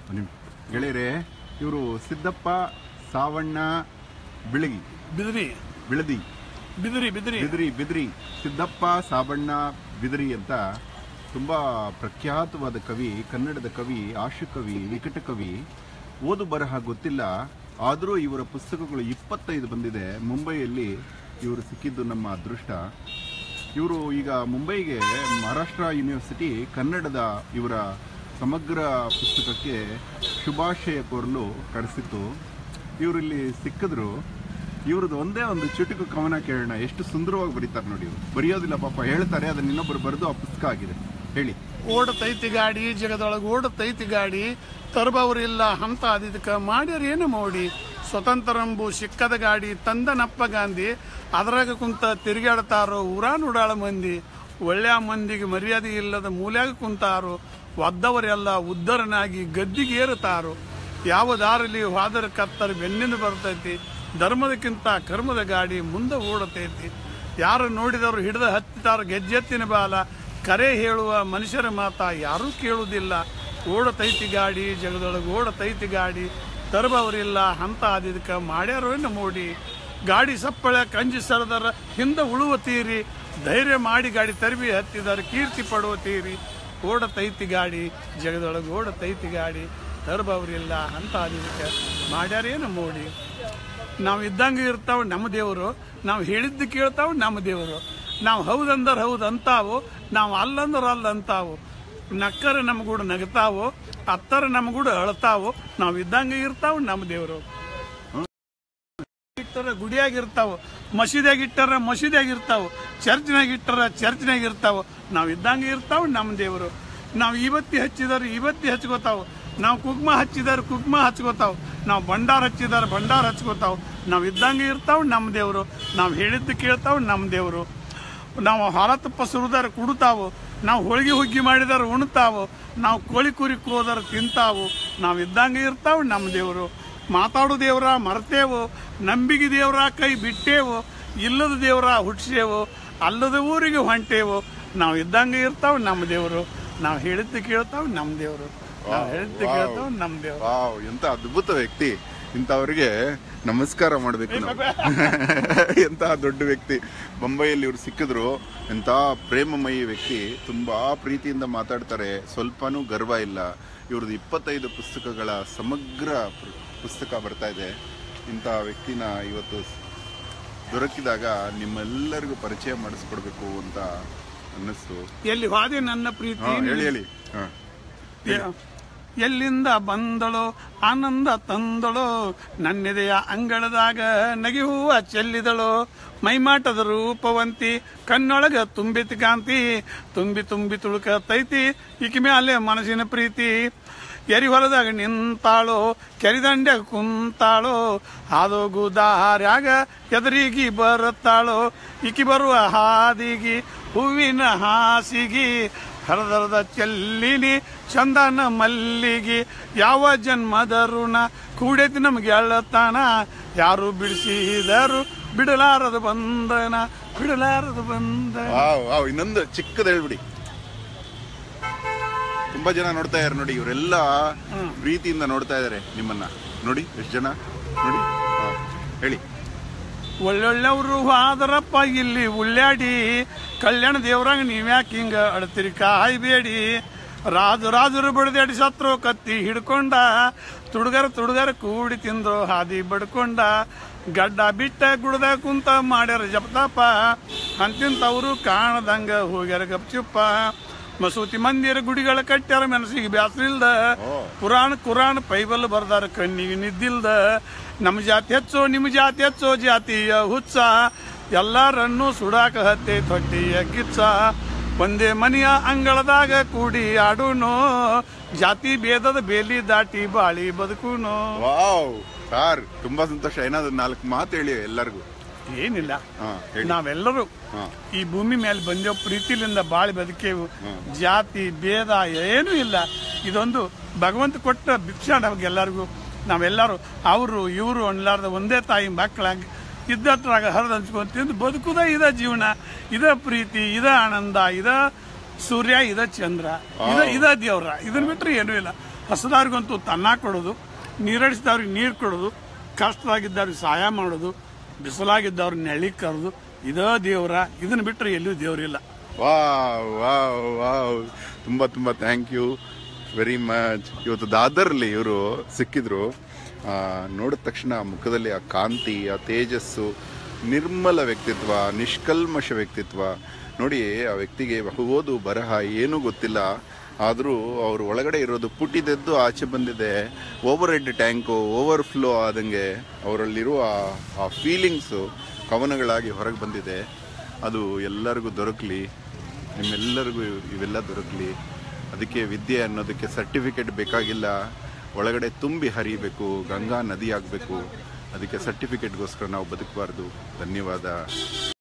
ನಿಮ್ ಗೆಳೆಯರೆ ಇವರು ಸಿದ್ದಪ್ಪ ಸಾವಣ್ಣ ಬಿಳಗಿ ಬಿದ್ರಿ ಬಿಳದಿ ಬಿದ್ರಿ ಬಿದ್ರಿ ಬಿದ್ರಿ ಬಿದ್ರಿ ಸಿದ್ದಪ್ಪ ಸಾಬಣ್ಣ ಬಿದ್ರಿ ಅಂತ ತುಂಬಾ ಪ್ರಖ್ಯಾತವಾದ ಕವಿ ಕನ್ನಡದ ಕವಿ ಆಶುಕವಿ ವಿಕಟ ಕವಿ ಓದು ಬರಹ ಗೊತ್ತಿಲ್ಲ ಆದರೂ ಇವರ ಪುಸ್ತಕಗಳು ಇಪ್ಪತ್ತೈದು ಬಂದಿದೆ ಮುಂಬೈಯಲ್ಲಿ ಇವರು ಸಿಕ್ಕಿದ್ದು ನಮ್ಮ ಅದೃಷ್ಟ ಇವರು ಈಗ ಮುಂಬೈಗೆ ಮಹಾರಾಷ್ಟ್ರ ಯೂನಿವರ್ಸಿಟಿ ಕನ್ನಡದ ಇವರ ಸಮಗ್ರ ಪುಸ್ತಕಕ್ಕೆ ಶುಭಾಶಯ ಕೋರಲು ಕರೆಸಿತ್ತು ಇವರಿಲ್ಲಿ ಸಿಕ್ಕಿದ್ರು ಇವ್ರದ್ದು ಒಂದೇ ಒಂದು ಚುಟುಕು ಕವನ ಕೇಳೋಣ ಎಷ್ಟು ಸುಂದರವಾಗಿ ಬರೀತಾರೆ ನೋಡಿ ಇವ್ರು ಬರೆಯೋದಿಲ್ಲ ಪಾಪ ಹೇಳ್ತಾರೆ ಅದನ್ನ ಇನ್ನೊಬ್ಬರು ಬರೆದು ಆ ಪುಸ್ತಕ ಆಗಿದೆ ಹೇಳಿ ಓಡತೈತಿ ಗಾಡಿ ಜಗದೊಳಗೆ ಓಡತೈತಿ ಗಾಡಿ ತರಬವ್ರಿಲ್ಲ ಹಂತ ಅದಿದಕ್ಕೆ ಮಾಡ್ಯಾರ ಏನು ಮೋಡಿ ಸ್ವತಂತ್ರಂಬು ಸಿಕ್ಕದ ಗಾಡಿ ತಂದನಪ್ಪ ಗಾಂಧಿ ಅದ್ರಾಗ ಕುಂತ ತಿರುಗಾಡ್ತಾರೋ ಊರಾನ್ ಉಡಾಳ ಮಂದಿ ಒಳ್ಳೆಯ ಮಂದಿಗೆ ಮರ್ಯಾದೆ ಇಲ್ಲದ ಮೂಲ್ಯಾಗ ಕುಂತಾರೋ ಒದ್ದವರೆಲ್ಲ ಉದ್ದರನಾಗಿ ಗದ್ದಿಗೆ ಏರುತ್ತಾರೋ ಯಾವ ದಾರಿಲಿ ಹೋದರ ಕತ್ತರ ಬೆನ್ನಿಂದ ಬರ್ತೈತಿ ಧರ್ಮದಕ್ಕಿಂತ ಕರ್ಮದ ಗಾಡಿ ಮುಂದೆ ಓಡತೈತಿ ಯಾರು ನೋಡಿದವರು ಹಿಡಿದ ಹತ್ತಿತಾರ ಗೆಜ್ಜೆತ್ತಿನ ಬಾಲ ಕರೆ ಹೇಳುವ ಮನುಷ್ಯರ ಮಾತ ಯಾರೂ ಕೇಳುವುದಿಲ್ಲ ಓಡತೈತಿ ಗಾಡಿ ಜಗದೊಳಗೆ ಓಡತೈತಿ ಗಾಡಿ ತರಬವರಿಲ್ಲ ಹಂತ ಆದಿದಕ್ಕೆ ಮಾಡ್ಯಾರೋ ಏನು ಮೋಡಿ ಗಾಡಿ ಸಪ್ಪಳ ಕಂಜಿ ಸರದರ ಹಿಂದೆ ಉಳುವ ತೀರಿ ಧೈರ್ಯ ಮಾಡಿ ಗಾಡಿ ತರಬಿ ಹತ್ತಿದರ ಕೀರ್ತಿ ಪಡುವ ತೀರಿ ಓಡತೈತಿ ಗಾಡಿ ಜಗದೊಳಗೆ ಓಡತೈತಿ ಗಾಡಿ ತರಬವ್ರಿಲ್ಲ ಹಂತ ಆದಿದಕ್ಕೆ ಮಾಡ್ಯಾರೇನು ಮೋಡಿ ನಾವು ಇದ್ದಂಗೆ ಇರ್ತಾವ ನಮ್ಮ ದೇವರು ನಾವು ಹೇಳಿದ್ದು ಕೇಳ್ತಾವ ನಮ್ಮ ದೇವರು ನಾವು ಹೌದಂದ್ರೆ ಹೌದು ಅಂತಾವು ನಾವು ಅಲ್ಲಂದ್ರೆ ಅಲ್ಲ ಅಂತಾವು ನಕ್ಕರ ನಮಗೂಡ ನಗತಾವು ಅತ್ತರ ನಮಗೂಡ ಅಳ್ತಾವು ನಾವು ಇದ್ದಂಗೆ ಇರ್ತಾವ ನಮ್ಮ ದೇವರು ಇಟ್ಟರ ಗುಡಿಯಾಗ ಇರ್ತಾವ ಮಸೀದಿಯಾಗ ಇಟ್ಟರ ಮಸೀದಿಯಾಗ ಇರ್ತಾವ ಚರ್ಚ್ನಾಗ ಇಟ್ಟರ ಚರ್ಚ್ನಾಗ ಇರ್ತಾವ ನಾವು ಇದ್ದಂಗೆ ಇರ್ತಾವ ನಮ್ಮ ದೇವರು ನಾವು ಇವತ್ತಿ ಹಚ್ಚಿದಾರ ಇವತ್ತಿ ಹಚ್ಕೋತಾವ ನಾವು ಕುಗ್ಮ ಹಚ್ಚಿದಾರ ಕುಗ್ಮ ಹಚ್ಕೋತಾವ ನಾವು ಭಂಡಾರ ಹಚ್ಚಿದಾರ ಭಂಡಾರ ಹಚ್ಕೋತಾವ ನಾವು ಇದ್ದಂಗೆ ಇರ್ತಾವ ನಮ್ಮ ದೇವರು ನಾವು ಹೇಳಿದ್ದು ಕೇಳ್ತಾವ ನಮ್ಮ ದೇವರು ನಾವು ಹಾಲ ತುಪ್ಪ ಸುರಿದಾರ ಕುಡ್ತಾವು ನಾವು ಹೋಳಿಗೆ ಹುಗ್ಗಿ ಮಾಡಿದಾರ ಉಣ್ತಾವು ನಾವು ಕೋಳಿ ಕುರಿ ಕೋದಾರ ತಿಂತಾವು ನಾವು ಇದ್ದಂಗೆ ಇರ್ತಾವ ನಮ್ಮ ದೇವರು ಮಾತಾಡೋ ದೇವ್ರ ಮರ್ತೇವು ನಂಬಿಕೆ ದೇವ್ರ ಕೈ ಬಿಟ್ಟೇವು ಇಲ್ಲದ ದೇವ್ರ ಹುಟ್ಟಿಸೇವು ಅಲ್ಲದ ಊರಿಗೆ ಹೊಂಟೇವು ನಾವು ಇದ್ದಂಗೆ ಇರ್ತಾವ ನಮ್ಮ ದೇವರು ನಾವು ಹೇಳಿದ್ದು ಕೇಳ್ತಾವ ನಮ್ಮ ದೇವರು ನಾವು ಹೇಳಿದ್ದು ಕೇಳ್ತಾವ ನಮ್ಮ ದೇವರು ವಾವ್ ಎಂತ ಅದ್ಭುತ ವ್ಯಕ್ತಿ ಇಂಥವ್ರಿಗೆ ನಮಸ್ಕಾರ ಮಾಡಬೇಕು ನಾವು ಎಂತ ದೊಡ್ಡ ವ್ಯಕ್ತಿ ಬೊಂಬೈಯಲ್ಲಿ ಇವ್ರು ಸಿಕ್ಕಿದ್ರು ಎಂತ ಪ್ರೇಮಮಯಿ ವ್ಯಕ್ತಿ ತುಂಬಾ ಪ್ರೀತಿಯಿಂದ ಮಾತಾಡ್ತಾರೆ ಸ್ವಲ್ಪನೂ ಗರ್ವ ಇಲ್ಲ ಇವ್ರದ್ದು ಇಪ್ಪತ್ತೈದು ಪುಸ್ತಕಗಳ ಸಮಗ್ರ ಪು- ಪುಸ್ತಕ ಬರ್ತಾ ಇದೆ ಇಂಥ ವ್ಯಕ್ತಿನ ಇವತ್ತು ದೊರಕಿದಾಗ ನಿಮ್ಮೆಲ್ಲರಿಗೂ ಪರಿಚಯ ಮಾಡಿಸ್ಕೊಡ್ಬೇಕು ಅಂತ ಅನ್ನಿಸ್ತು ಎಲ್ಲಿ ಹೋದೆ ನನ್ನ ಪ್ರೀತಿ ಹಾ ಹೇಳಿ ಹೇಳಿ ಹಾ ಎಲ್ಲಿಂದ ಬಂದಳೋ ಆನಂದ ತಂದಳೋ ನನ್ನೆದೆಯ ಅಂಗಳದಾಗ ನಗಿ ಹೂವ ಚೆಲ್ಲಿದಳೋ ಮೈಮಾಟದ ರೂಪವಂತಿ ಕಣ್ಣೊಳಗ ತುಂಬಿತಿ ಕಾಂತಿ ತುಂಬಿ ತುಂಬಿ ತುಳುಕತೈತಿ ಈಕಿ ಮ್ಯಾಲೆ ಮನಸ್ಸಿನ ಪ್ರೀತಿ ಎರಿ ಹೊಲದಾಗ ನಿಂತಾಳೋ ಕೆರಿದಂಡ್ಯಾಗ ಕುಂತಾಳೋ ಹಾದೋಗು ದಾರ್ಯಾಗ ಎದುರಿಗಿ ಬರುತ್ತಾಳೋ ಈಕಿ ಬರುವ ಹಾದಿಗಿ ಹೂವಿನ ಹಾಸಿಗಿ ಹರದರದ ಚೆಲ್ಲಿನಿ ಚಂದನ ಮಲ್ಲಿಗೆ ಯಾವ ಜನ್ಮದ ಋಣ ಕೂಡೈತಿ ನಮ್ಗೆ ಎಳ್ಳತಾನ ಯಾರು ಬಿಡಿಸಿದರು ಬಿಡಲಾರದು ಬಂದನ ಬಿಡಲಾರದು ಬಂದ ವಾವ್ ವಾವ್ ಇನ್ನೊಂದು ಚಿಕ್ಕದು ಹೇಳ್ಬಿಡಿ ತುಂಬಾ ಜನ ನೋಡ್ತಾ ಇದಾರೆ ನೋಡಿ ಇವರೆಲ್ಲ ಪ್ರೀತಿಯಿಂದ ನೋಡ್ತಾ ಇದಾರೆ ನಿಮ್ಮನ್ನ ನೋಡಿ ಎಷ್ಟು ಜನ ನೋಡಿ ಹಾ, ಹೇಳಿ ಒಳ್ಳೊಳ್ಳೆವ್ರು ಹಾದರಪ್ಪ ಇಲ್ಲಿ ಉಳ್ಳಾಡಿ ಕಲ್ಯಾಣ ದೇವ್ರಂಗ ನೀವ್ಯಾಕೆ ಹಿಂಗ ಅಳ್ತಿರಿ ಕಾಯ್ಬೇಡಿ ರಾಜು ರಾಜರು ಬಡ್ದಾಡಿ ಸತ್ರು ಕತ್ತಿ ಹಿಡ್ಕೊಂಡ ತುಡುಗರ ತುಡುಗರ ಕೂಡಿ ತಿಂದ್ರು ಹಾದಿ ಬಡ್ಕೊಂಡ ಗಡ್ಡ ಬಿಟ್ಟ ಗುಡ್ದ ಕುಂತ ಮಾಡ್ಯಾರ ಜಪತಾಪ ಅಂತಿಂತವ್ರು ಕಾಣದಂಗ ಹೋಗ್ಯಾರ ಗಪ್ಚುಪ್ಪ ಮಸೂತಿ ಮಂದಿರ ಗುಡಿಗಳ ಕಟ್ಟ್ಯಾರ ಮೆಣಸಿಗೆ ಬ್ಯಾಸ್ರಿಲ್ದ ಪುರಾಣ ಕುರಾನ್ ಬೈಬಲ್ ಬರ್ದಾರ ಕಣ್ಣಿಗೆ ನಿದ್ದಿಲ್ದ ನಮ್ಮ ಜಾತಿ ಹೆಚ್ಚೋ ನಿಮ್ಮ ಜಾತಿ ಹೆಚ್ಚೋ ಜಾತಿಯ ಹುಚ್ಚ ಎಲ್ಲರನ್ನೂ ಸುಡಾಕ ಹತ್ತೆ ತೊಟ್ಟಿಯ ಕಿಚ್ಚ ಒಂದೇ ಮನೆಯ ಅಂಗಳದಾಗ ಕೂಡಿ ಆಡುನು ಜಾತಿ ಭೇದದ ಬೇಲಿ ದಾಟಿ ಬಾಳಿ ಬದುಕುನು ವಾವ್ ಸಾರ್ ತುಂಬಾ ಸಂತೋಷ ಏನಾದ್ರು ನಾಲ್ಕು ಮಾತು ಹೇಳಿ ಎಲ್ಲರಿಗೂ ಏನಿಲ್ಲ ಹಾ ಹೇಳಿ ನಾವೆಲ್ಲರೂ ಹಾ ಈ ಭೂಮಿ ಮೇಲೆ ಬಂದೇವು ಪ್ರೀತಿಲಿಂದ ಬಾಳಿ ಬದುಕೇವು ಜಾತಿ ಭೇದ ಏನೂ ಇಲ್ಲ ಇದೊಂದು ಭಗವಂತ ಕೊಟ್ಟ ಭಿಕ್ಷಾ ನಮಗೆಲ್ಲರಿಗೂ ನಾವೆಲ್ಲರೂ ಅವರು ಇವರು ಅನ್ಲಾರ್ದ ಒಂದೇ ತಾಯಿ ಮಕ್ಕಳಾಗಿ ಇದ್ದಟ್ರಾಗ ಹರಿದು ಹಂಚ್ಕೊಂಡು ತಿಂದು ಬದುಕುದ ಇದ ಜೀವನ ಇದ ಪ್ರೀತಿ ಇದ ಆನಂದ ಇದ ಸೂರ್ಯ ಇದ ಚಂದ್ರ ಇದ ಇದ ದೇವ್ರ ಇದನ್ನ ಬಿಟ್ರೆ ಏನೂ ಇಲ್ಲ ಹಸದಾರಿಗಂತೂ ತನ್ನ ಕೊಡೋದು ನೀರಡಿಸಿದವ್ರಿಗೆ ನೀರು ಕೊಡೋದು ಕಷ್ಟದಾಗಿದ್ದವ್ರಿಗೆ ಸಹಾಯ ಮಾಡೋದು ಬಿಸಿಲಾಗಿದ್ದವ್ರಿಗೆ ನೆಳಿಗೆ ಕರೆದು ಇದೇ ದೇವರ ಇದನ್ನ ಬಿಟ್ಟರೆ ಎಲ್ಲೂ ದೇವರಿಲ್ಲ ವಾವ್ ವಾವ್ ವಾವ್ ತುಂಬ ತುಂಬ ಥ್ಯಾಂಕ್ ಯು ವೆರಿ ಮಚ್ ಇವತ್ತು ದಾದರ್ಲಿ ಇವರು ಸಿಕ್ಕಿದ್ರು ಆ, ನೋಡಿದ ತಕ್ಷಣ ಆ ಮುಖದಲ್ಲಿ ಆ ಕಾಂತಿ ಆ ತೇಜಸ್ಸು ನಿರ್ಮಲ ವ್ಯಕ್ತಿತ್ವ ನಿಷ್ಕಲ್ಮಶ ವ್ಯಕ್ತಿತ್ವ ನೋಡಿ ಆ ವ್ಯಕ್ತಿಗೆ ಓದು ಬರಹ ಏನೂ ಗೊತ್ತಿಲ್ಲ ಆದರೂ ಅವ್ರ ಒಳಗಡೆ ಇರೋದು ಪುಟಿದೆದ್ದು ಆಚೆ ಬಂದಿದೆ overhead tank overflow ಆದಂಗೆ ಅವರಲ್ಲಿರುವ ಆ ಫೀಲಿಂಗ್ಸು ಕವನಗಳಾಗಿ ಹೊರಗೆ ಬಂದಿದೆ ಅದು ಎಲ್ಲರಿಗೂ ದೊರಕಲಿ ನಿಮ್ಮೆಲ್ಲರಿಗೂ ಇವೆಲ್ಲ ದೊರಕಲಿ ಅದಕ್ಕೆ ವಿದ್ಯೆ ಅನ್ನೋದಕ್ಕೆ ಸರ್ಟಿಫಿಕೇಟ್ ಬೇಕಾಗಿಲ್ಲ ಒಳಗಡೆ ತುಂಬಿ ಹರಿಬೇಕು ಗಂಗಾ ನದಿ ಆಗಬೇಕು ಅದಕ್ಕೆ ಸರ್ಟಿಫಿಕೇಟ್ಗೋಸ್ಕರ ನಾವು ಬದುಕಬಾರ್ದು ಧನ್ಯವಾದ